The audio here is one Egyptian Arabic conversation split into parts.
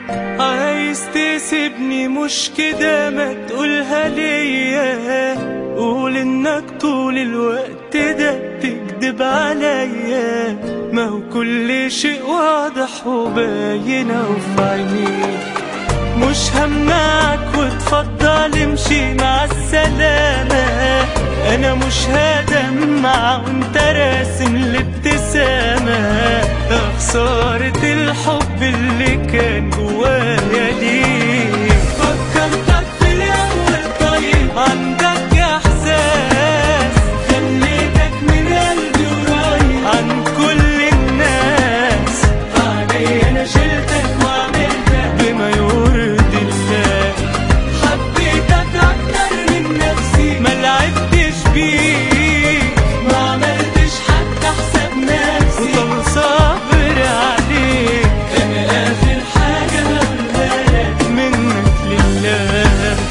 عايز تسيبني مش كده ما تقولها ليا قول انك طول الوقت ده بتكدب عليا ما هو كل شيء واضح وباين وفي عينيك مش همنعك وتفضل امشي مع السلامة انا مش هدمع وانت راسم الابتسامة يا خسارة الحب اللي كان جوايا ليك فكرتك في الاول طيب عندك احساس خليتك من قلبي قريب عن كل الناس علي انا شلتك وعملتك بما يرضي الله حبيتك اكتر من نفسي ما لعبتش بيك ما عملتش حتى حساب نفسي وطول صبر عليك انا اخر حاجه بقولها لك منك لله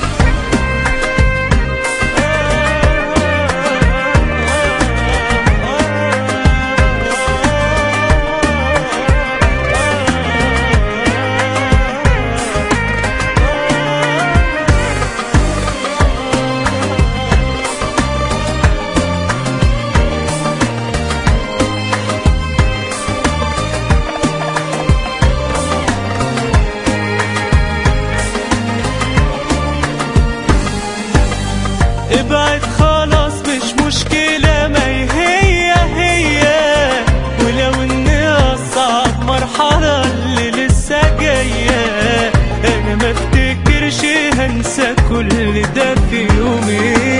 ابعد خلاص مش مشكلة ما هي هي ولو اني اصعب مرحلة اللي لسه جاية انا ما افتكرش هنسى كل ده في يومين